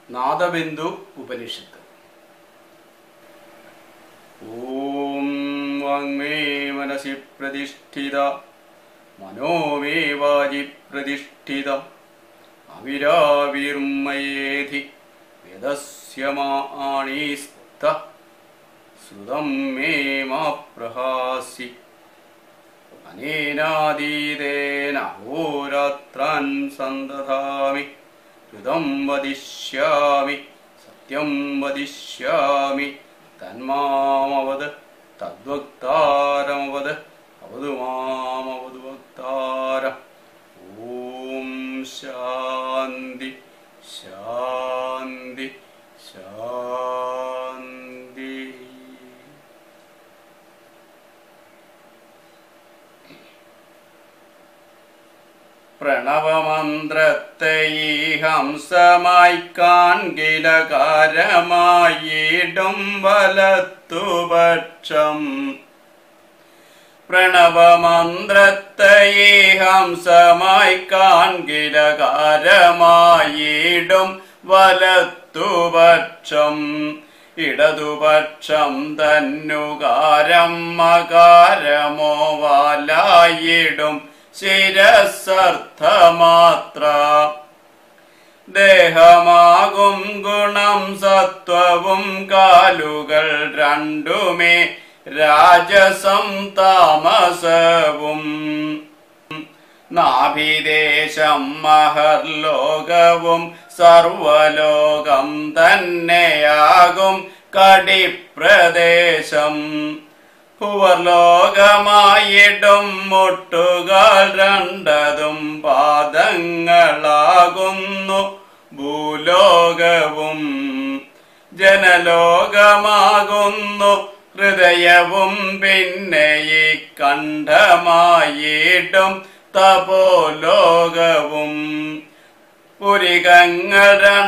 നാദബിന്ദു ഉപനിഷത്ത് ഓം വാങ്മേ മനസി പ്രതിഷ്ഠിത മനോമേ വാചി പ്രതിഷ്ഠിത അവിരാവിർമയേധി വേദസ്യമാണീസ്ത ശ്രുതം may മാ പ്രഹാസി അനേനാതീതേന ഹോരാത്രാൻ സന്തതാമി ഋതം വദിഷ്യാമി സത്യം വദിഷ്യാമി തന്മാമവത് തദ്വക്താരമവത് അവതു മാമവതു വക്താരം ഓം ശാന്തി ശാന്തി ശാന്തി പ്രണവമന്ത്രത്തെ ഈ ഹംസമായി കാൺകിലകാരമായിടും വലത്തുപക്ഷം പ്രണവമന്ത്രത്തെ ഈ ഹംസമായി കാൺകിലകാരമായിടും വലത്തുപക്ഷം ഇടതുപക്ഷം തന്നുകാരം മകാരമോ വാലായിടും ശിരസർത്ഥമാത്ര ദേഹമാകും ഗുണം സത്വവും കാലുകൾ രണ്ടുമേ രാജസം താമസവും നാഭിദേശം മഹർലോകവും സർവലോകം തന്നെയാകും കടിപ്രദേശം ഭുവർലോകമായിടും മുട്ടുകൾ രണ്ടതും പാദങ്ങളാകുന്നു ഭൂലോകവും ജനലോകമാകുന്നു ഹൃദയവും പിന്നെ ഈ കണ്ഠമായിട്ടും തപോലോകവും പുരികങ്ങൾ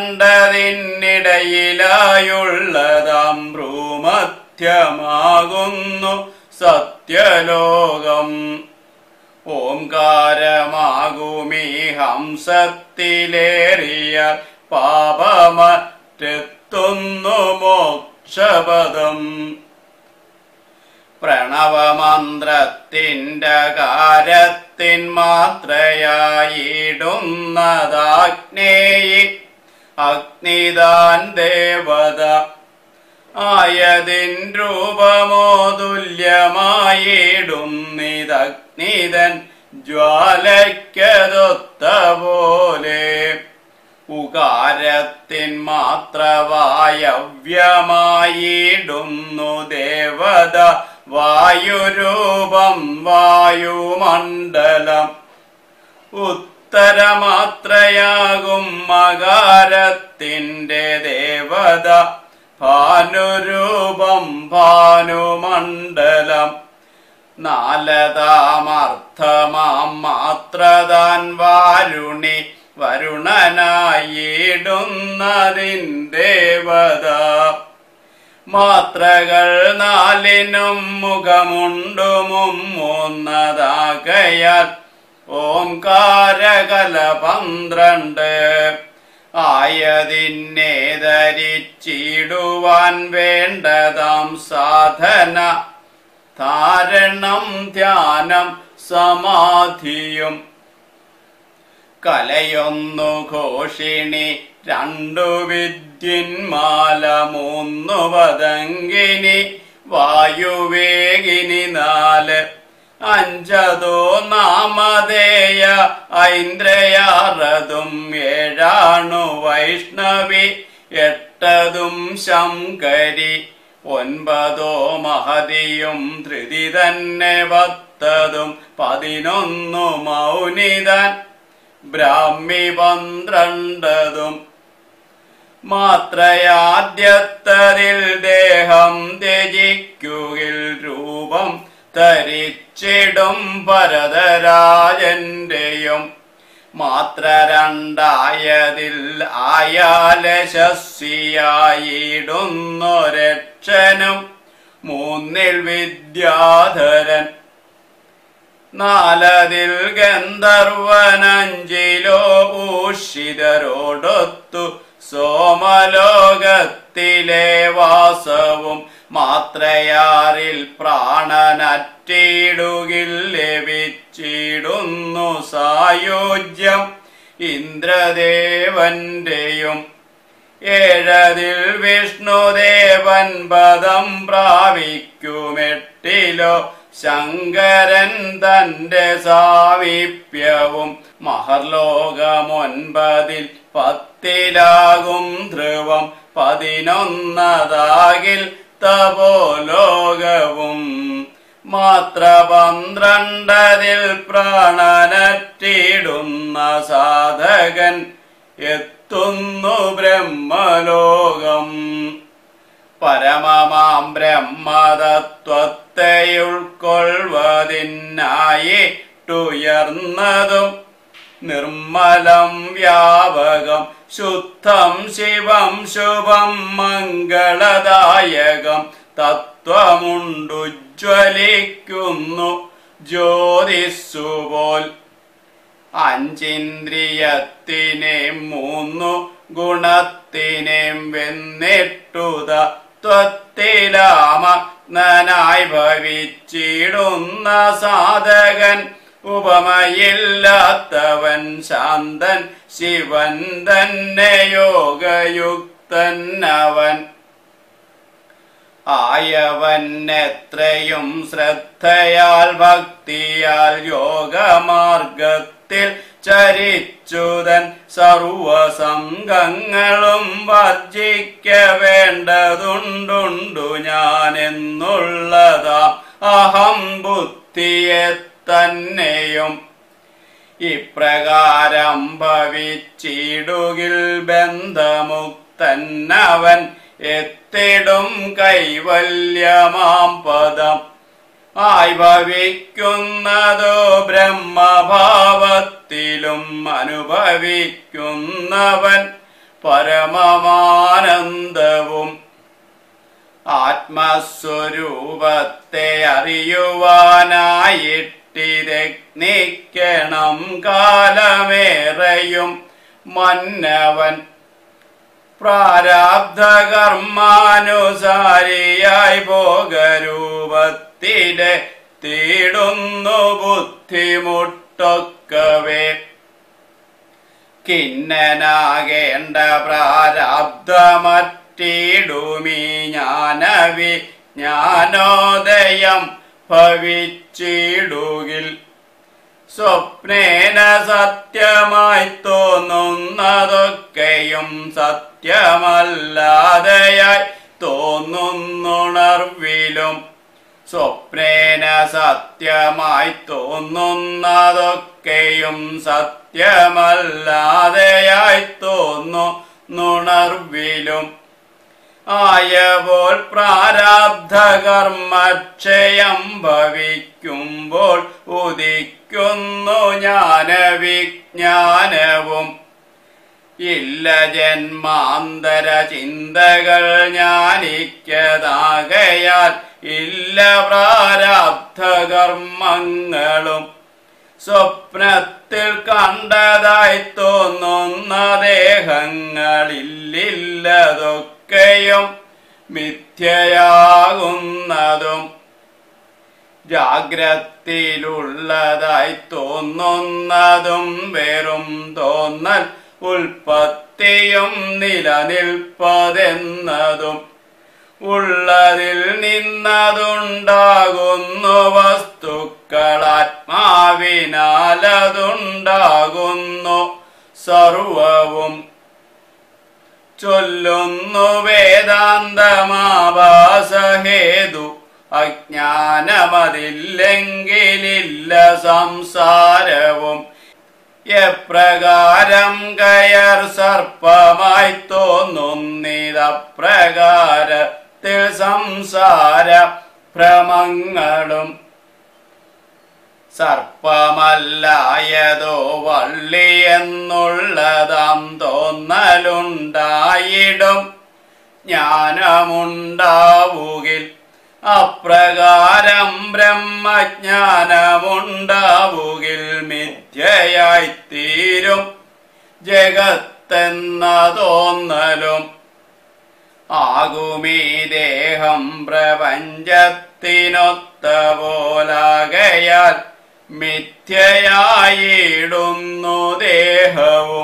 രണ്ടതിനിടയിലായുള്ളതാം ഭ്രൂമധ്യമാകുന്നു സത്യലോകം ഓംകാരമാകുമീ ഹംസത്തിലേറിയ പാപമറ്റെത്തുന്നു മോക്ഷപദം പ്രണവമന്ത്രത്തിൻ്റെ കാരത്തിൻ മാത്രയായിടുന്നതാഗ്നേയി അഗ്നിദാൻ ദേവത ആയതിൻ രൂപമോ തുല്യമായിടുന്നിതഗ്നിതൻ ജ്വാലയ്ക്കതൊത്ത പോലെ ഉകാരത്തിൻ മാത്രവായവ്യമായിടുന്നു ദേവത വായുരൂപം വായുമണ്ഡലം ഉത്തരമാത്രയാകും മകാരത്തിൻ്റെ ദേവത ഭാനുരൂപം ഭാനുമണ്ഡലം നാലതാമർത്ഥമാം മാത്രതാൻ വാരുണി വരുണനായിടുന്നതിൻ ദേവത മാത്രകൾ നാലിനും മുഖമുണ്ടു മുമ്മൂന്നതാകയാൽ ഓംകാരകല പന്ത്രണ്ട് ആയതിന്നെ ധരിച്ചിടുവാൻ വേണ്ടതാം സാധന ധാരണം ധ്യാനം സമാധിയും കലയൊന്നു ഘോഷിണി രണ്ടു വിദ്യന്മാല മൂന്നു പതങ്കിനി വായുവേഗിനി നാല് അഞ്ചതോ നാമധേയ ഐന്ദ്രയാറതും ഏഴാണു വൈഷ്ണവി എട്ടതും ശങ്കരി ഒൻപതോ മഹതിയും ധൃതി തന്നെ പത്തതും പതിനൊന്നു മൗനിതൻ ബ്രാഹ്മി പന്ത്രണ്ടതും മാത്രയാദ്യത്തതിൽ ദേഹം ത്യജിക്കുകിൽ രൂപം ധരിച്ചിടും ഭരതരാജന്റെയും മാത്ര രണ്ടായതിൽ ആയാലശസ്വിയായിടുന്നൊരക്ഷനും മൂന്നിൽ വിദ്യാധരൻ നാലതിൽ ഗന്ധർവനഞ്ചിലോ ഊഷിതരോടൊത്തു സോമ മാത്രയാറിൽ പ്രാണനറ്റിടുകിൽ ലഭിച്ചിടുന്നു സായുജ്യം ഇന്ദ്രദേവന്റെയും ഏഴതിൽ വിഷ്ണുദേവൻ പദം പ്രാപിക്കുമെട്ടിലോ ശങ്കരൻ തന്റെ സാമീപ്യവും മഹർലോകമൊൻപതിൽ പത്തിലാകും ധ്രുവം പതിനൊന്നതാകിൽ തപോലോകവും മാത്ര പന്ത്രണ്ടതിൽ പ്രാണനറ്റിടുന്ന സാധകൻ എത്തുന്നു ബ്രഹ്മലോകം പരമമാം ബ്രഹ്മതത്വത്തെ ഉൾക്കൊള്ളുവതിനായിട്ടുയർന്നതും നിർമ്മലം വ്യാപകം ശുദ്ധം ശിവം ശുഭം മംഗളദായകം തത്വമുണ്ടുജ്വലിക്കുന്നു ജ്യോതിസ്സുപോൽ അഞ്ചിന്ദ്രിയത്തിനെയും മൂന്നു ഗുണത്തിനെയും വെന്നിട്ടുത ത്വത്തിലാമഗ്നനായി ഭവിച്ചിടുന്ന സാധകൻ ഉപമയില്ലാത്തവൻ ശാന്തൻ ശിവൻ തന്നെ യോഗയുക്തൻ അവൻ ആയവൻ എത്രയും ശ്രദ്ധയാൽ ഭക്തിയാൽ യോഗമാർഗത്തിൽ ചരിച്ചുതൻ സർവസംഘങ്ങളും വർജിക്ക വേണ്ടതുണ്ടുണ്ടു ഞാൻ എന്നുള്ളതാം അഹം ബുദ്ധിയെ തന്നെയും ഇപ്രകാരം ഭവിച്ചിടുകിൽ ബന്ധമുക്തന്നവൻ എത്തിടും കൈവല്യമാം പദം ആയി ഭവിക്കുന്നതോ ബ്രഹ്മഭാവത്തിലും അനുഭവിക്കുന്നവൻ പരമമാനന്ദവും ആത്മസ്വരൂപത്തെ അറിയുവാനായിട്ടിരഗ്നിക്കണം കാലമേറെയും മന്നവൻ പ്രാരാബ്ധകർമാനുസാരിയായി ഭോഗരൂപത്തിലെ തീടുന്നു ബുദ്ധിമുട്ടൊക്കവേ കിന്നനാകേണ്ട പ്രാരാബ്ധമറ്റിടുമീ ജ്ഞാനവി ജ്ഞാനോദയം ഭവിച്ചിടുകിൽ സ്വപ്നേന സത്യമായി തോന്നുന്നതൊക്കെയും സത്യമല്ലാതെയായി തോന്നുന്നുണർവിലും സ്വപ്നേന സത്യമായി തോന്നുന്നതൊക്കെയും സത്യമല്ലാതെയായി തോന്നുന്നുണർവിലും ആയപ്പോൾ പ്രാരാബ്ധകർമ്മക്ഷയം ഭവിക്കുമ്പോൾ ഉദിക്കുന്നു ജ്ഞാനവിജ്ഞാനവും ഇല്ല ജന്മാന്തര ചിന്തകൾ ജ്ഞാനിക്കതാകയാൽ ഇല്ല പ്രാരാബ്ധകർമ്മങ്ങളും സ്വപ്നത്തിൽ കണ്ടതായി തോന്നുന്ന ദേഹങ്ങളില്ലതൊക്കെയും മിഥ്യയാകുന്നതും ജാഗ്രത്തിലുള്ളതായി തോന്നുന്നതും വെറും തോന്നൽ ഉൽപ്പത്തിയും നിലനിൽപ്പതെന്നതും ഉള്ളതിൽ നിന്നതുണ്ടാകുന്നു വസ്തുക്കളാത്മാവിനാലതുണ്ടാകുന്നു സർവവും ചൊല്ലുന്നു വേദാന്തമാഭാസഹേതു അജ്ഞാനമതില്ലെങ്കിലില്ല സംസാരവും എപ്രകാരം കയർ സർപ്പമായി തോന്നുന്നിതപ്രകാരത്തിൽ സംസാര ഭ്രമങ്ങളും സർപ്പമല്ലായതോ വള്ളി എന്നുള്ളതാം തോന്നലുണ്ടായിടും ജ്ഞാനമുണ്ടാവുകിൽ അപ്രകാരം ബ്രഹ്മജ്ഞാനമുണ്ടാവുകിൽ മിഥ്യയായിത്തീരും ജഗത്തെന്ന തോന്നലും ആകുമീ ദേഹം പ്രപഞ്ചത്തിനൊത്ത പോലാകയാൽ മിഥ്യയായിടുന്നു ദേഹവും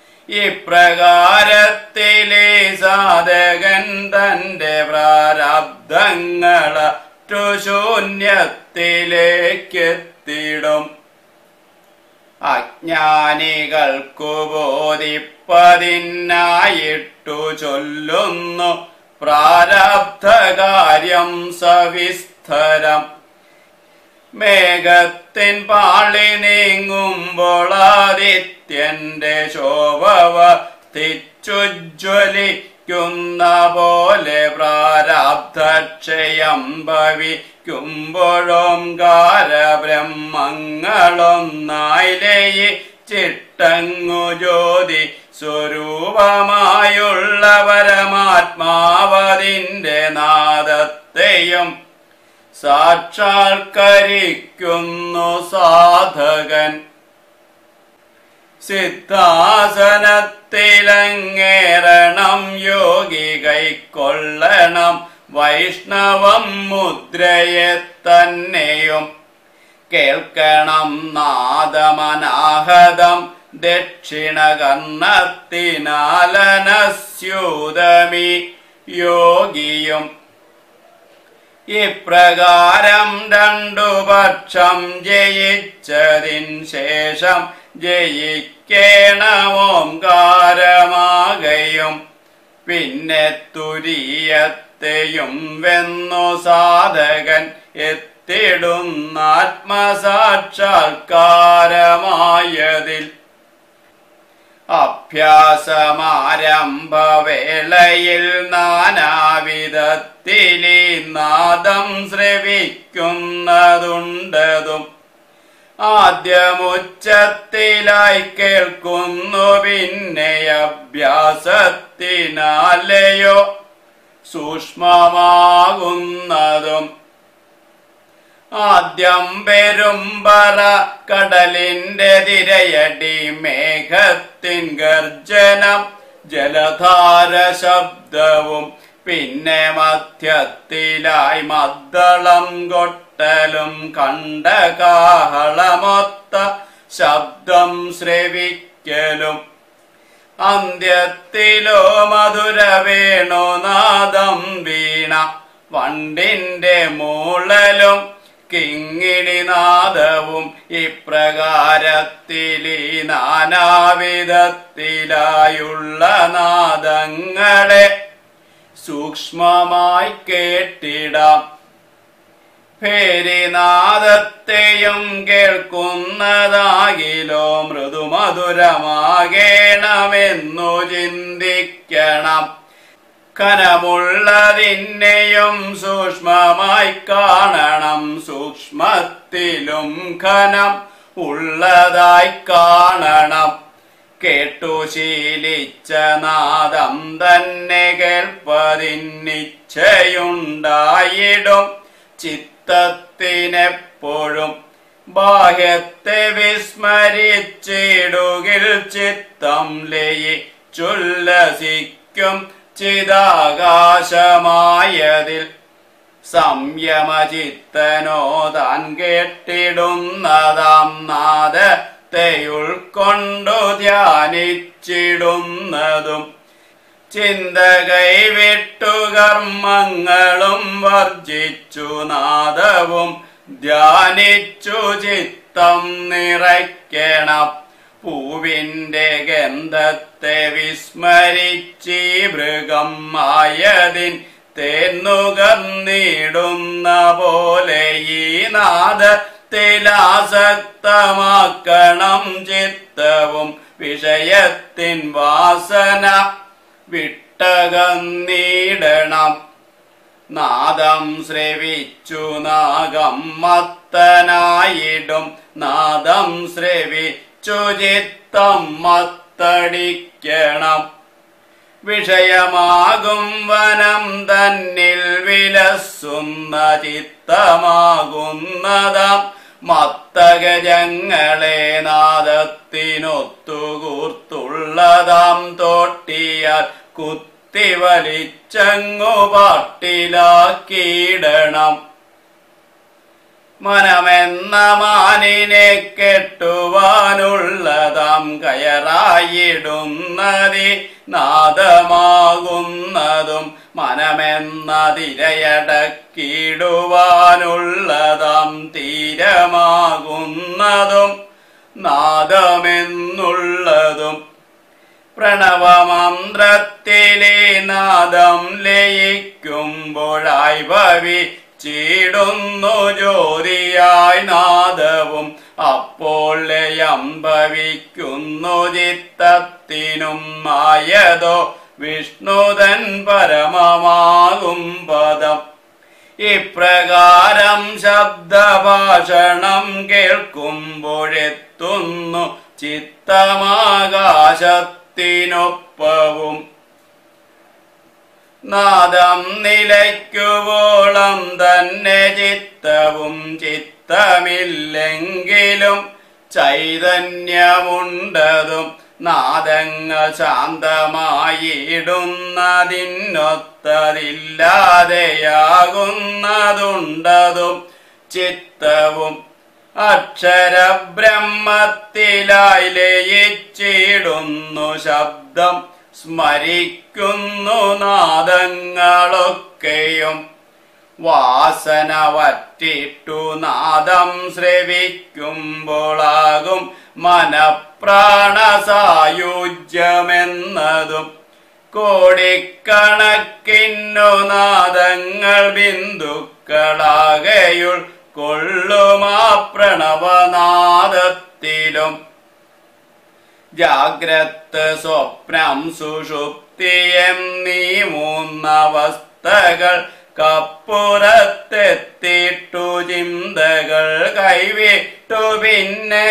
ഇപ്രകാരത്തിലെ സാധകൻ തന്റെ പ്രാരബ്ധങ്ങളറ്റു ശൂന്യത്തിലേക്കെത്തിടും അജ്ഞാനികൾക്കു ബോധിപ്പതിനായിട്ടു ചൊല്ലുന്നു പ്രാരബ്ധകാര്യം സവിസ്തരം മേഘത്തിൻ പാളി നീങ്ങുമ്പോൾ ആദിത്യന്റെ ശോഭവ തിച്ചുജ്വലിക്കുന്ന പോലെ പ്രാരാബ്ധക്ഷയം ഭവിക്കുമ്പോഴും കാരബ്രഹ്മങ്ങളൊന്നായി ലയിച്ചിട്ടങ്ങു ജ്യോതി സ്വരൂപമായുള്ള പരമാത്മാവതിന്റെ നാദത്തെയും സാക്ഷാത്കരിക്കുന്നു സാധകൻ സിദ്ധാസനത്തിലങ്ങേറണം യോഗി കൈക്കൊള്ളണം വൈഷ്ണവം മുദ്രയെ തന്നെയും കേൾക്കണം നാദമനാഹതം ദക്ഷിണകർണത്തിനാലനസ്യൂതമി യോഗിയും ഇപ്രകാരം രണ്ടു പക്ഷം ജയിച്ചതിൻ ശേഷം ജയിക്കേണമോംകാരമാകയും പിന്നെ തുരീയത്തെയും വെന്നു സാധകൻ എത്തിടുന്ന ആത്മസാക്ഷാത്കാരമായതിൽ അഭ്യാസമാരംഭവേളയിൽ നാനാവിധത്തിലീ നാദം ശ്രവിക്കുന്നതുണ്ടതും ആദ്യമുച്ചത്തിലായി കേൾക്കുന്നു പിന്നെ അഭ്യാസത്തിനാലെയോ സൂക്ഷ്മമാകുന്നതും ആദ്യം പെരുമ്പറ കടലിന്റെ തിരയടി മേഘത്തിൻ ഗർജനം ജലധാര ശബ്ദവും പിന്നെ മധ്യത്തിലായി മദ്ദളം കൊട്ടലും കണ്ടകാഹളമൊത്ത ശബ്ദം ശ്രവിക്കലും അന്ത്യത്തിലോ മധുര വേണുനാദം വീണ വണ്ടിന്റെ മൂളലും കിങ്ങിണിനാദവും ഇപ്രകാരത്തിലീ നാനാവിധത്തിലായുള്ള നാദങ്ങളെ സൂക്ഷ്മമായി കേട്ടിടാം ഭേരിനാദത്തെയും കേൾക്കുന്നതാകിലോ മൃദുമധുരമാകേണമെന്നു ചിന്തിക്കണം ഖനമുള്ളതിനെയും സൂക്ഷ്മമായി കാണണം സൂക്ഷ്മത്തിലും ഖനം ഉള്ളതായി കാണണം കേട്ടു ശീലിച്ച നാദം തന്നെ കേൾപ്പതിനിച്ഛയുണ്ടായിടും ചിത്തത്തിനെപ്പോഴും ബാഹ്യത്തെ വിസ്മരിച്ചിടുകിൽ ചിത്തം ലയിച്ചുല്ലസിക്കും ചിതാകാശമായതിൽ സംയമചിത്തനോ താൻ കേട്ടിടുന്നതാം നാദത്തെ ഉൾക്കൊണ്ടു ധ്യാനിച്ചിടുന്നതും ചിന്ത കൈവിട്ടു കർമ്മങ്ങളും വർജിച്ചു നാദവും ധ്യാനിച്ചു ചിത്തം നിറയ്ക്കണം പൂവിന്റെ ഗന്ധത്തെ വിസ്മരിച്ചീ മൃഗം ആയതിൻ തേന്നുകർന്നിടുന്ന പോലെ ഈ നാദത്തിലാസക്തമാക്കണം ചിത്തവും വിഷയത്തിൻ വാസന വിട്ടകന്നീടണം നാദം ശ്രവിച്ചു നാഗം മത്തനായിടും നാദം ശ്രവിച്ചു ചിത്തം മത്തടിക്കണം വിഷയമാകും വനം തന്നിൽ വിലസുന്ന ചിത്തമാകുന്നതാം മത്തഗജങ്ങളെ നാദത്തിനൊത്തുകൂർത്തുള്ളതാം തോട്ടിയാൽ കുത്തി കുത്തി വലിച്ചങ്ങു പാട്ടിലാക്കിയിടണം മനമെന്ന മാനിനെ കെട്ടുവാനുള്ളതാം കയറായിടുന്നതി നാദമാകുന്നതും മനമെന്നതിരയടക്കിടുവാനുള്ളതാം തീരമാകുന്നതും നാദമെന്നുള്ളതും പ്രണവമന്ത്രത്തിലെ നാദം ലയിക്കുമ്പോഴായി ഭവിച്ചിടുന്നു ജ്യോതിയായി നാദവും അപ്പോൾ ലയം ഭവിക്കുന്നു ചിത്തത്തിനും മായതോ വിഷ്ണുതൻ പരമമാകും പദം ഇപ്രകാരം ശബ്ദഭാഷണം കേൾക്കുമ്പോഴെത്തുന്നു ചിത്തമാകാശത്തിനൊപ്പവും നാദം നിലയ്ക്കുവോളം തന്നെ ചിത്തവും ചിത്തമില്ലെങ്കിലും ചൈതന്യമുണ്ടതും നാദങ്ങൾ ശാന്തമായിടുന്നതിനൊത്തതില്ലാതെയാകുന്നതുണ്ടതും ചിത്തവും അക്ഷരബ്രഹ്മത്തിലായി ലയിച്ചിടുന്നു ശബ്ദം സ്മരിക്കുന്നു നാദങ്ങളൊക്കെയും വാസന വറ്റിട്ടു നാദം ശ്രവിക്കുമ്പോളാകും മനപ്രാണസായുജ്യമെന്നതും കോടിക്കണക്കിന്നു നാദങ്ങൾ ബിന്ദുക്കളാകയുൾ കൊള്ളുമാ പ്രണവനാദത്തിലും ജാഗ്രത് സ്വപ്നം സുഷുപ്തി എന്നീ മൂന്നവസ്ഥകൾ കപ്പുറത്തെത്തിട്ടു ചിന്തകൾ കൈവിട്ടു പിന്നെ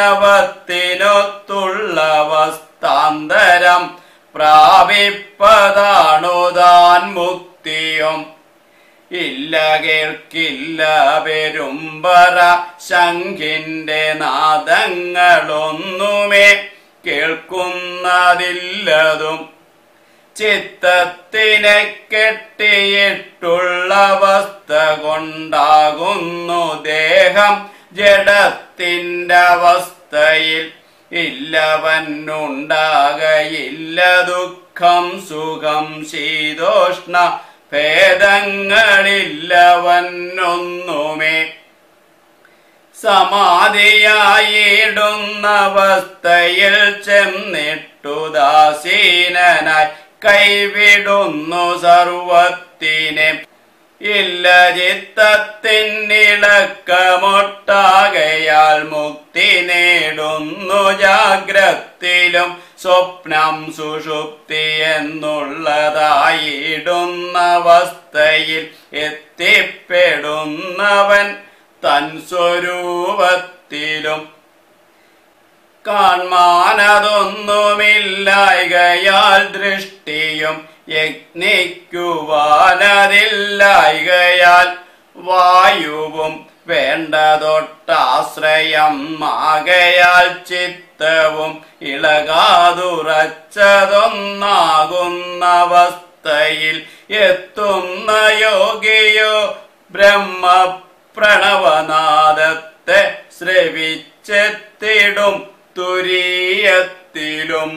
ശവത്തിനൊത്തുള്ളവസ്ഥാന്തരം പ്രാപിപ്പതാണു താൻ മുക്തിയും ഇല്ല കേൾക്കില്ല പെരുമ്പറ ശംഖിന്റെ നാദങ്ങളൊന്നുമേ കേൾക്കുന്നതില്ലതും ചിത്തത്തിനെ കെട്ടിയിട്ടുള്ളവസ്ഥ കൊണ്ടാകുന്നു ദേഹം ജഡത്തിന്റെ അവസ്ഥയിൽ ഇല്ലവനുണ്ടാകയില്ല ദുഃഖം സുഖം ശീതോഷ്ണ ഭേദങ്ങളില്ലവനൊന്നുമേ സമാധിയായിടുന്നവസ്ഥയിൽ ചെന്നിട്ടു ദാസീനനായി കൈവിടുന്നു സർവത്തിനെ ഇല്ല ചിത്തത്തിനിളക്കമൊട്ടാകയാൽ മുക്തി നേടുന്നു ജാഗ്രത്തിലും സ്വപ്നം സുഷുപ്തി എന്നുള്ളതായിടുന്നവസ്ഥയിൽ എത്തിപ്പെടുന്നവൻ തൻ സ്വരൂപത്തിലും കാൺമാനതൊന്നുമില്ലായികയാൽ ദൃഷ്ടിയും യജ്ഞിക്കുവാനതില്ലായികയാൽ വായുവും വേണ്ടതൊട്ടാശ്രയം ആകയാൽ ചിത്തവും ഇളകാതുറച്ചതൊന്നാകുന്നവസ്ഥയിൽ എത്തുന്ന യോഗിയോ ബ്രഹ്മ പ്രണവനാദത്തെ ശ്രവിച്ചെത്തിടും തുരീയത്തിലും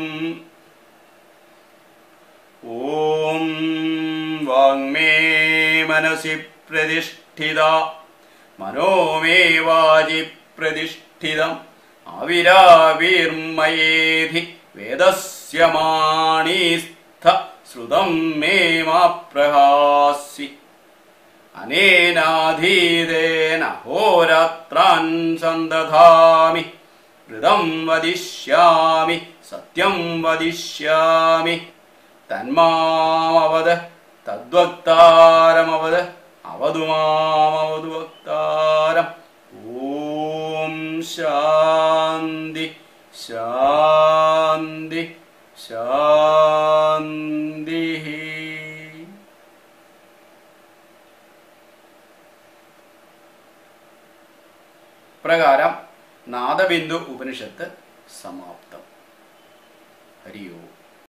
ഓം വാങ്മേ മനസി പ്രതിഷ്ഠിത മനോമേ വാചി പ്രതിഷ്ഠിതം അവിരാവിർമയേധി വേദസ്യ മാണീസ്ഥ ശ്രുതം മേ മാ പ്രഹാസി അനേനാധീതേന ഹോരാത്രാൻ സന്തധാമി ഋതം വദിഷ്യാമി സത്യം വദിഷ്യാമി തന്മാമവത് തദ്വക്താരമവത് അവതു മാമവതു വക്താരം ഓം ശാന്തി ശാന്തി ശാന്തി പ്രകാരം നാദബിന്ദു ഉപനിഷത്ത് സമാപ്തം ഹരി ഓം